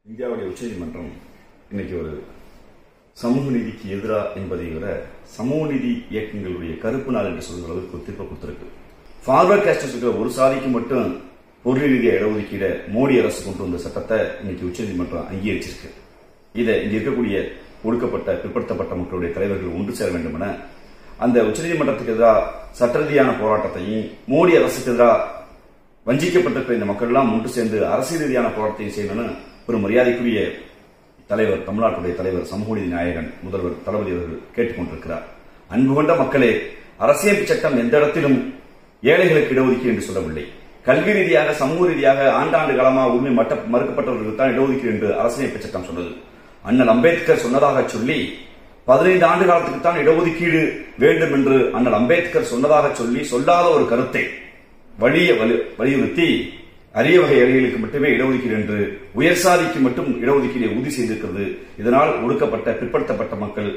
இந்தியாவுடைய உச்சநீதிமன்றம் இன்னைக்கு ஒரு சமூக நீதிக்கு எதிரா என்பதை விட சமூக நீதி இயக்கங்களுடைய கருப்பு நாள் என்று சொல்கிற அளவுக்கு ஒரு தீர்ப்பை கொடுத்திருக்கு ஃபார்வர்ட் காஸ்டர்ஸ் இருக்கிற ஒரு சாதிக்கு மட்டும் பொருள் ரீதியாக இடஒதுக்கீட மோடி அரசு கொண்டு வந்த சட்டத்தை இன்னைக்கு உச்சநீதிமன்றம் அங்கீகரிச்சிருக்கு இதை இங்க இருக்கக்கூடிய ஒடுக்கப்பட்ட பிற்படுத்தப்பட்ட மக்களுடைய தலைவர்கள் ஒன்று சேர வேண்டும் என அந்த உச்சநீதிமன்றத்துக்கு எதிராக சட்ட ரீதியான போராட்டத்தையும் மோடி அரசுக்கு எதிராக வஞ்சிக்கப்பட்டிருக்கிற இந்த மக்கள் எல்லாம் ஒன்று சேர்ந்து அரசியல் ரீதியான போராட்டத்தை செய்யணும்னு ஒரு மரியாதைக்குரிய தலைவர் தமிழ்நாட்டுடைய தலைவர் சமூக நீதி நாயகன் முதல்வர் தளபதி அவர்கள் கேட்டுக்கொண்டிருக்கிறார் அன்பு கொண்ட மக்களே அரசியல் சட்டம் எந்த இடத்திலும் ஏழைகளுக்கு இடஒதுக்கீடு என்று சொல்லவில்லை கல்வி ரீதியாக சமூக ரீதியாக ஆண்டாண்டு காலமாக உரிமை மட்ட மறுக்கப்பட்டவர்களுக்கு தான் இடஒதுக்கீடு என்று அரசியலமைப்பு சட்டம் சொன்னது அண்ணல் அம்பேத்கர் சொன்னதாக சொல்லி பதினைந்து ஆண்டு காலத்துக்கு தான் இடஒதுக்கீடு வேண்டும் என்று அண்ணல் அம்பேத்கர் சொன்னதாக சொல்லி சொல்லாத ஒரு கருத்தை வலிய வலி- வலியுறுத்தி அரிய வகை ஏழைகளுக்கு மட்டுமே இடஒதுக்கீடு என்று உயர் சாதிக்கு மட்டும் இடஒதுக்கீடை உறுதி செய்திருக்கிறது இதனால் ஒடுக்கப்பட்ட பிற்படுத்தப்பட்ட மக்கள்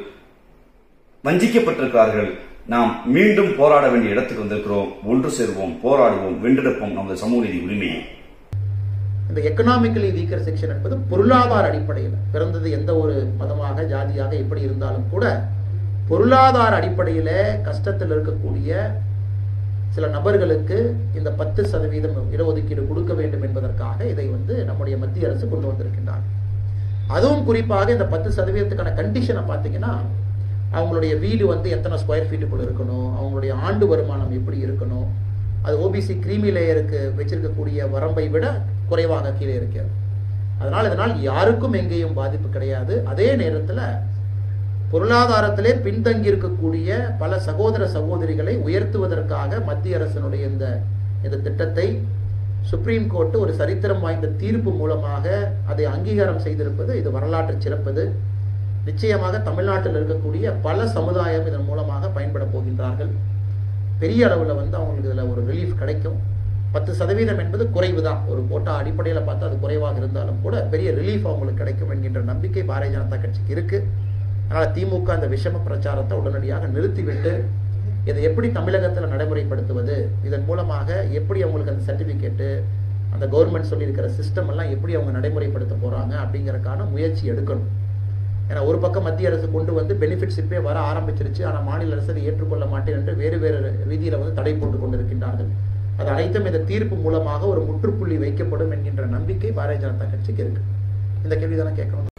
வஞ்சிக்கப்பட்டிருக்கிறார்கள் நாம் மீண்டும் போராட வேண்டிய இடத்துக்கு வந்திருக்கிறோம் ஒன்று சேர்வோம் போராடுவோம் வென்றெடுப்போம் நமது சமூக நீதி உரிமையை இந்த எக்கனாமிக்கலி வீக்கர் செக்ஷன் என்பது பொருளாதார அடிப்படையில் பிறந்தது எந்த ஒரு மதமாக ஜாதியாக எப்படி இருந்தாலும் கூட பொருளாதார அடிப்படையில் கஷ்டத்தில் இருக்கக்கூடிய சில நபர்களுக்கு இந்த பத்து சதவீதம் இடஒதுக்கீடு கொடுக்க வேண்டும் என்பதற்காக இதை வந்து நம்முடைய மத்திய அரசு கொண்டு வந்திருக்கின்றார் அதுவும் குறிப்பாக இந்த பத்து சதவீதத்துக்கான கண்டிஷனை பார்த்தீங்கன்னா அவங்களுடைய வீடு வந்து எத்தனை ஸ்கொயர் ஃபீட்டுக்குள்ள இருக்கணும் அவங்களுடைய ஆண்டு வருமானம் எப்படி இருக்கணும் அது ஓபிசி கிரீமி லேயருக்கு வச்சிருக்கக்கூடிய வரம்பை விட குறைவாக கீழே இருக்கிறது அதனால் இதனால் யாருக்கும் எங்கேயும் பாதிப்பு கிடையாது அதே நேரத்தில் பொருளாதாரத்திலே பின்தங்கி இருக்கக்கூடிய பல சகோதர சகோதரிகளை உயர்த்துவதற்காக மத்திய அரசினுடைய இந்த இந்த திட்டத்தை சுப்ரீம் கோர்ட் ஒரு சரித்திரம் வாய்ந்த தீர்ப்பு மூலமாக அதை அங்கீகாரம் செய்திருப்பது இது வரலாற்று சிறப்பது நிச்சயமாக தமிழ்நாட்டில் இருக்கக்கூடிய பல சமுதாயம் இதன் மூலமாக பயன்பட போகின்றார்கள் பெரிய அளவில் வந்து அவங்களுக்கு இதில் ஒரு ரிலீஃப் கிடைக்கும் பத்து சதவீதம் என்பது குறைவு தான் ஒரு கோட்டா அடிப்படையில் பார்த்தா அது குறைவாக இருந்தாலும் கூட பெரிய ரிலீஃப் அவங்களுக்கு கிடைக்கும் என்கின்ற நம்பிக்கை பாரதிய ஜனதா கட்சிக்கு இருக்கு அதனால் திமுக அந்த விஷம பிரச்சாரத்தை உடனடியாக நிறுத்திவிட்டு இதை எப்படி தமிழகத்தில் நடைமுறைப்படுத்துவது இதன் மூலமாக எப்படி அவங்களுக்கு அந்த சர்டிஃபிகேட்டு அந்த கவர்மெண்ட் சொல்லியிருக்கிற சிஸ்டம் எல்லாம் எப்படி அவங்க நடைமுறைப்படுத்த போகிறாங்க அப்படிங்கறதுக்கான முயற்சி எடுக்கணும் ஏன்னா ஒரு பக்கம் மத்திய அரசு கொண்டு வந்து பெனிஃபிட்ஸ் இப்பே வர ஆரம்பிச்சிருச்சு ஆனால் மாநில அரசு அதை ஏற்றுக்கொள்ள மாட்டேன் என்று வேறு வேறு ரீதியில் வந்து தடை போட்டு கொண்டிருக்கின்றார்கள் அது அனைத்தும் இந்த தீர்ப்பு மூலமாக ஒரு முற்றுப்புள்ளி வைக்கப்படும் என்கின்ற நம்பிக்கை பாரதிய ஜனதா கட்சிக்கு இருக்கு இந்த கேள்வி தானே கேட்கணும்